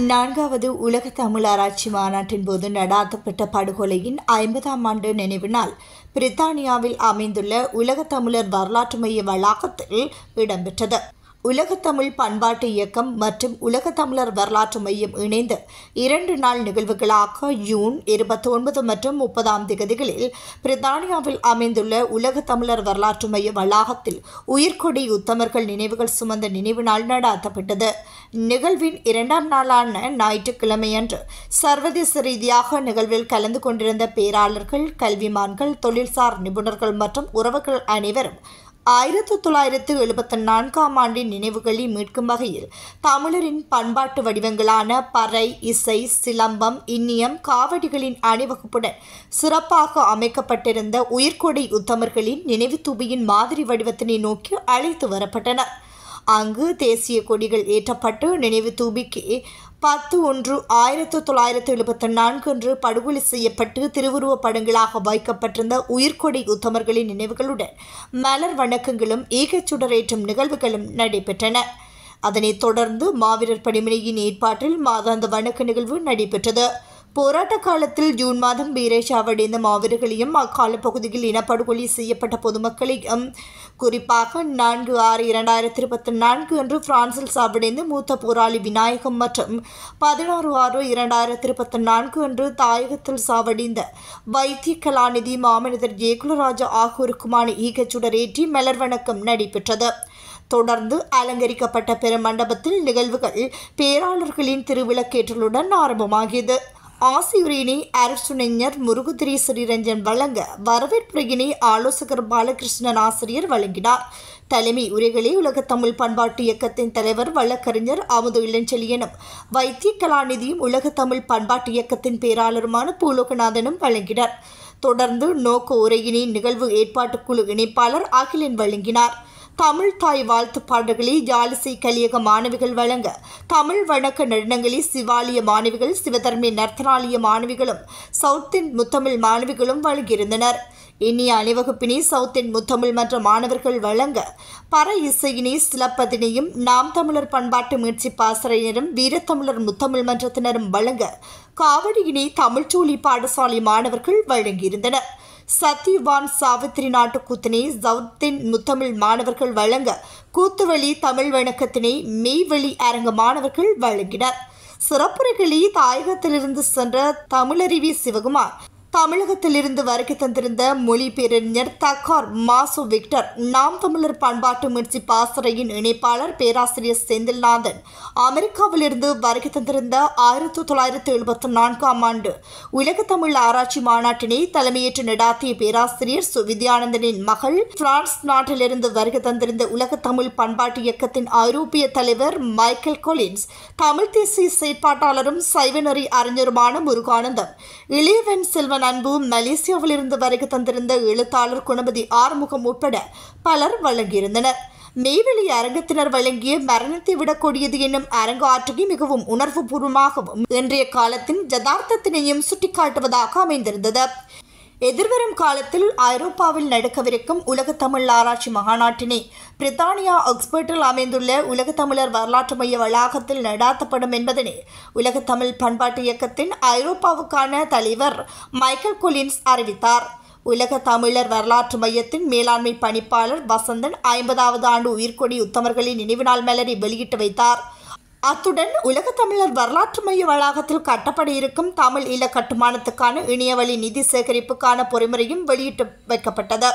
நான்காவது உலக தமிழ் ஆராய்ச்சி மாநாட்டின் போது நடாத்தப்பட்ட படுகொலையின் ஐம்பதாம் ஆண்டு நினைவு நாள் பிரித்தானியாவில் அமைந்துள்ள உலக தமிழர் வரலாற்று மைய வளாகத்தில் இடம்பெற்றது உலகத்தமிழ் பண்பாட்டு இயக்கம் மற்றும் உலகத்தமிழர் வரலாற்று மையம் இணைந்து இரண்டு நாள் நிகழ்வுகளாக ஜூன் இருபத்தி ஒன்பது மற்றும் முப்பதாம் திகதிகளில் பிரித்தானியாவில் அமைந்துள்ள உலகத்தமிழர் வரலாற்று மைய வளாகத்தில் உயிர்கொடி உத்தமர்கள் நினைவுகள் சுமந்த நினைவு நாள் நடாத்தப்பட்டது நிகழ்வின் இரண்டாம் நாளான ஞாயிற்றுக்கிழமையன்று சர்வதேச ரீதியாக நிகழ்வில் கலந்து கொண்டிருந்த பேராளர்கள் கல்விமான்கள் தொழில்சார் நிபுணர்கள் மற்றும் உறவுகள் அனைவரும் ஆயிரத்தி தொள்ளாயிரத்து எழுபத்தி நான்காம் ஆண்டின் நினைவுகளை மீட்கும் வகையில் தமிழரின் பண்பாட்டு வடிவங்களான பறை இசை சிலம்பம் இன்னியம் காவடிகளின் அணிவகுப்புடன் சிறப்பாக அமைக்கப்பட்டிருந்த உயிர்கொடை உத்தமர்களின் நினைவு தூபியின் மாதிரி வடிவத்தினை நோக்கி அழைத்து வரப்பட்டனர் அங்கு தேசிய கொடிகள் ஏற்றப்பட்டு நினைவு தூபிக்கு பத்து ஒன்று ஆயிரத்தி தொள்ளாயிரத்தி எழுபத்தி நான்கு அன்று படுகொலை செய்யப்பட்டு திருவுருவப் படங்களாக வைக்கப்பட்டிருந்த உயிர்கொடை உத்தமர்களின் நினைவுகளுடன் மலர் வணக்கங்களும் ஈகச்சுடரேற்றும் நிகழ்வுகளும் நடைபெற்றன அதனைத் தொடர்ந்து மாவீரர் பணிமனையின் ஏற்பாட்டில் மாதாந்த வணக்க நிகழ்வு நடைபெற்றது போராட்ட காலத்தில் ஜூன் மாதம் வீரேஷாவடைந்த மாவீரர்களையும் அக்கால பகுதியில் இனப்படுகொலை செய்யப்பட்ட பொதுமக்களையும் குறிப்பாக நான்கு ஆறு இரண்டாயிரத்தி இருபத்தி நான்கு அன்று பிரான்சில் சாவடைந்த மூத்த போராளி விநாயகம் மற்றும் பதினாறு ஆறு இரண்டாயிரத்தி இருபத்தி நான்கு அன்று தாயகத்தில் சாவடைந்த வைத்திய கலாநிதி மாமனிதர் ஜெயகுலராஜா ஆகியோருக்குமான ஈகச்சுடரேற்றி மலர் வணக்கம் நடைபெற்றது தொடர்ந்து அலங்கரிக்கப்பட்ட பெருமண்டபத்தில் நிகழ்வுகள் பேராளர்களின் திருவிளக்கேற்றலுடன் ஆரம்பமாகியது ஆசியுரையினை அரசுணைஞர் முருகுதிரி ஸ்ரீரஞ்சன் வழங்க வரவேற்புரையினை ஆலோசகர் பாலகிருஷ்ணன் ஆசிரியர் வழங்கினார் தலைமை உரைகளை உலக தமிழ் பண்பாட்டு இயக்கத்தின் தலைவர் வழக்கறிஞர் அமுது இளஞ்செழியனும் வைத்திய கலாநிதியும் உலக தமிழ் பண்பாட்டு இயக்கத்தின் பேராளருமான பூலோகநாதனும் வழங்கினர் தொடர்ந்து நோக்க உரையினை நிகழ்வு ஏற்பாட்டுக்குழு இணைப்பாளர் அகிலன் வழங்கினார் தமிழ் தாய் வாழ்த்து பாடல்களை ஜாலிசை கலியக மாணவிகள் வழங்க தமிழ் வணக்க நடனங்களை சிவாலிய மாணவிகள் சிவதர்மி நர்த்தனாலிய மாணவிகளும் சவுத்தின் முத்தமிழ் மாணவிகளும் வழங்கியிருந்தனர் இனிய அணிவகுப்பினை சவுத்தின் முத்தமிழ் மன்ற மாணவர்கள் வழங்க பற இசையினை சிலப்பதினையும் நாம் தமிழர் பண்பாட்டு மீட்சி பாசறையினரும் வீரத்தமிழர் முத்தமிழ் மன்றத்தினரும் வழங்க காவடியினை தமிழ்ச்சோழி பாடசாலை மாணவர்கள் வழங்கியிருந்தனர் சத்யவான் சாவித்திரி நாட்டு கூத்தினை சவுத்தின் முத்தமிழ் மாணவர்கள் வழங்க கூத்துவழி தமிழ் வணக்கத்தினை மெய்வழி அரங்க மாணவர்கள் வழங்கினர் சிறப்புரைகளை தாயகத்திலிருந்து சென்ற தமிழருவி சிவகுமார் தமிழகத்திலிருந்து வருகை தந்திருந்த மொழிபெயறிஞர் தக்கார் மாசு விக்டர் நாம் தமிழர் பண்பாட்டு முயற்சி பாசறையின் இணைப்பாளர் பேராசிரியர் செந்தில்நாதன் அமெரிக்காவிலிருந்து வருகை தந்திருந்த ஆயிரத்தி தொள்ளாயிரத்தி எழுபத்தி நான்காம் ஆண்டு உலக தமிழ் ஆராய்ச்சி மாநாட்டினை தலைமையேற்று நடாத்திய பேராசிரியர் சு வித்யானந்தனின் மகள் பிரான்ஸ் நாட்டிலிருந்து வருகை தந்திருந்த உலக தமிழ் பண்பாட்டு இயக்கத்தின் ஐரோப்பிய தலைவர் மைக்கேல் கொலின்ஸ் தமிழ் தேசிய செயற்பாட்டாளரும் சைவநெறி அறிஞருமான முருகானந்தம் இளையவன் செல்வன் அன்பு மலேசியாவிலிருந்து வருகை தந்திருந்த எழுத்தாளர் குணபதி ஆறுமுகம் உட்பட பலர் வழங்கியிருந்தனர் மெய்வெளி அரங்கத்தினர் வழங்கிய மரணத்தை விடக் கொடியது என்னும் அரங்க ஆற்றுகை மிகவும் உணர்வுபூர்வமாகவும் இன்றைய காலத்தின் ஜதார்த்தத்தினையும் சுட்டிக்காட்டுவதாக அமைந்திருந்தது எதிர்வரும் காலத்தில் ஐரோப்பாவில் நடக்கவிருக்கும் உலக தமிழ் ஆராய்ச்சி மகாநாட்டினை பிரித்தானியா ஆக்ஸ்போர்ட்டில் அமைந்துள்ள உலக தமிழர் வரலாற்று மைய வளாகத்தில் நடாத்தப்படும் என்பதனை உலக தமிழ் பண்பாட்டு இயக்கத்தின் ஐரோப்பாவுக்கான தலைவர் மைக்கேல் கொலின்ஸ் அறிவித்தார் உலக தமிழர் வரலாற்று மையத்தின் மேலாண்மை பணிப்பாளர் வசந்தன் ஐம்பதாவது ஆண்டு உயிர்கொடி உத்தமர்களின் நினைவு நாள் மலரை வெளியிட்டு வைத்தார் அத்துடன் உலக தமிழர் வரலாற்று மைய வளாகத்தில் கட்டப்பட இருக்கும் தமிழ் இல்ல கட்டுமானத்துக்கான இணையவழி நிதி சேகரிப்புக்கான பொறிமுறையும் வெளியிட்டு வைக்கப்பட்டது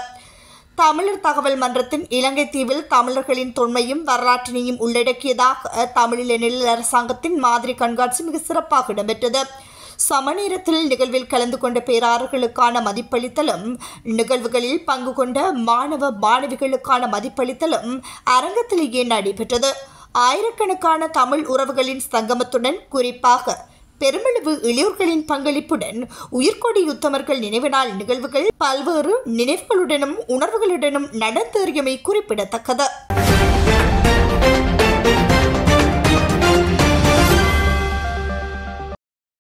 தமிழர் தகவல் மன்றத்தின் இலங்கை தீவில் தமிழர்களின் தொன்மையும் வரலாற்றினையும் உள்ளடக்கியதாக தமிழில் நிழல் அரசாங்கத்தின் மாதிரி கண்காட்சி மிக சிறப்பாக இடம்பெற்றது சமநேரத்தில் நிகழ்வில் கலந்து கொண்ட பேராளர்களுக்கான மதிப்பளித்தலும் நிகழ்வுகளில் பங்கு கொண்ட மாணவ மாணவிகளுக்கான மதிப்பளித்தலும் அரங்கத்திலேயே நடைபெற்றது ஆயிரக்கணக்கான தமிழ் உறவுகளின் சங்கமத்துடன் குறிப்பாக பெருமளவு இளையோர்களின் பங்களிப்புடன் உயிர்கொடி உத்தமர்கள் நினைவு நாள் நிகழ்வுகள் பல்வேறு நினைவுகளுடனும் உணர்வுகளுடனும் நடந்தேறியமை குறிப்பிடத்தக்கது